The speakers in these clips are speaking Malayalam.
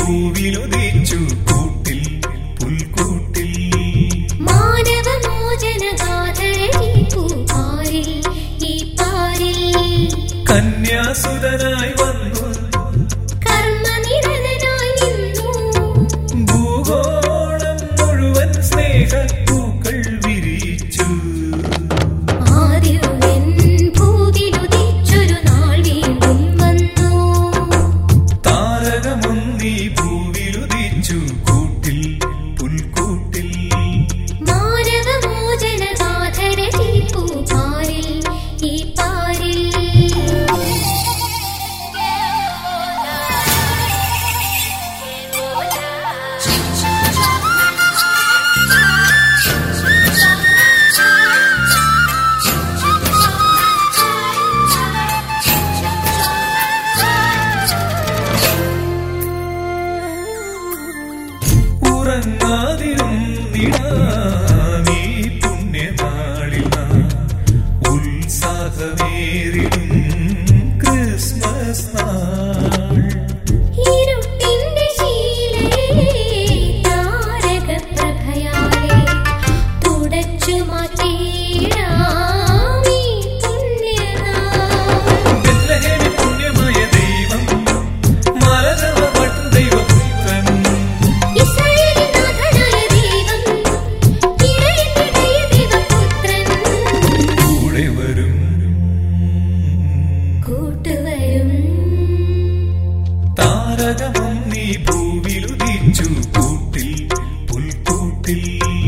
ഭൂവിലുദിച്ചു കൂട്ടിൽ പുൽക്കൂട്ടിൽ മാനവമോചനഗാഥരൂപാരിൽ ഈ പാരിൽ കന്യാസുതനായി വന്നു കർമ്മനിരതനായി നിന്നു ഭൂഗോളം മുഴുവൻ സ്നേഹപ്പൂക്കൾ വിരിച്ചു ആദ്യമെൻ ഭൂവിലുദിച്ചൊരു നാൾ വീണ്ടും വന്നു താരകമൊന്നീ ഭൂവിലുദിച്ചു കൂട്ടിൽ പുൽക്കൂട്ടിൽ മാനവമോചനഗാഥരൂപാരിൽ ഈ പാരിൽ ഉറങ്ങാതിരുന്നിടാനീ പുണ്യനാളിൽ നാം ഉത്സാഹമേറിടും ക്രിസ്മസ് നാൾ ഇരുട്ടിന്റെ ശീലേ താരകപ്രഭയാലെ തുടച്ചു മാറ്റിയിടാം ഈ പുണ്യനാൾ. ബെത്ലഹേമിൽ പുണ്യമായ ദൈവം മലരവപ്പെട്ട ദൈവപുത്രൻ ഇസ്രായേലിൻ നാഥനായ ദൈവം, ഇടയനിടയ ദൈവപുത്രൻ, കൂടെ വരും കൂട്ടുവരും താരകമൊന്നീ ഭൂവിലുദിച്ചു കൂട്ടിൽ പുൽക്കൂട്ടിൽ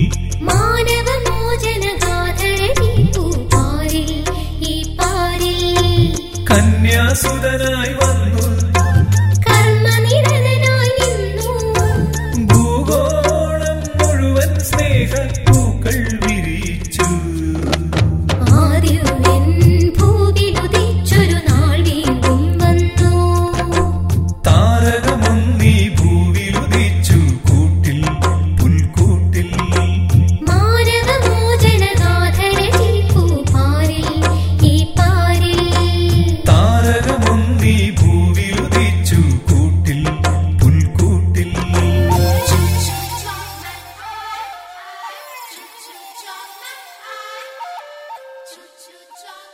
മാനവമോചനഗാഥരൂപാരിൽ ഈ പാരിൽ കന്യാസുതനായി വന്നു കർമ്മനിരതനായി നിന്നു ഭൂഗോളം മുഴുവൻ സ്നേഹപ്പൂക്കൾ വിരിച്ചു ആദ്യമെൻ ഭൂവിലുദിച്ചൊരു നാൾ വീണ്ടും വന്നു താരകമൊന്നീ ഭൂവിലുദിച്ചു കൂട്ടിൽ പുൽക്കൂട്ടിൽ മാനവമോചനഗാഥരൂപാരിൽ ഈ പാരിൽ താരകമൊന്നീ ഭൂവിലുദിച്ചു കൂട്ടിൽ പുൽക്കൂട്ടിൽ Choo-choo, John.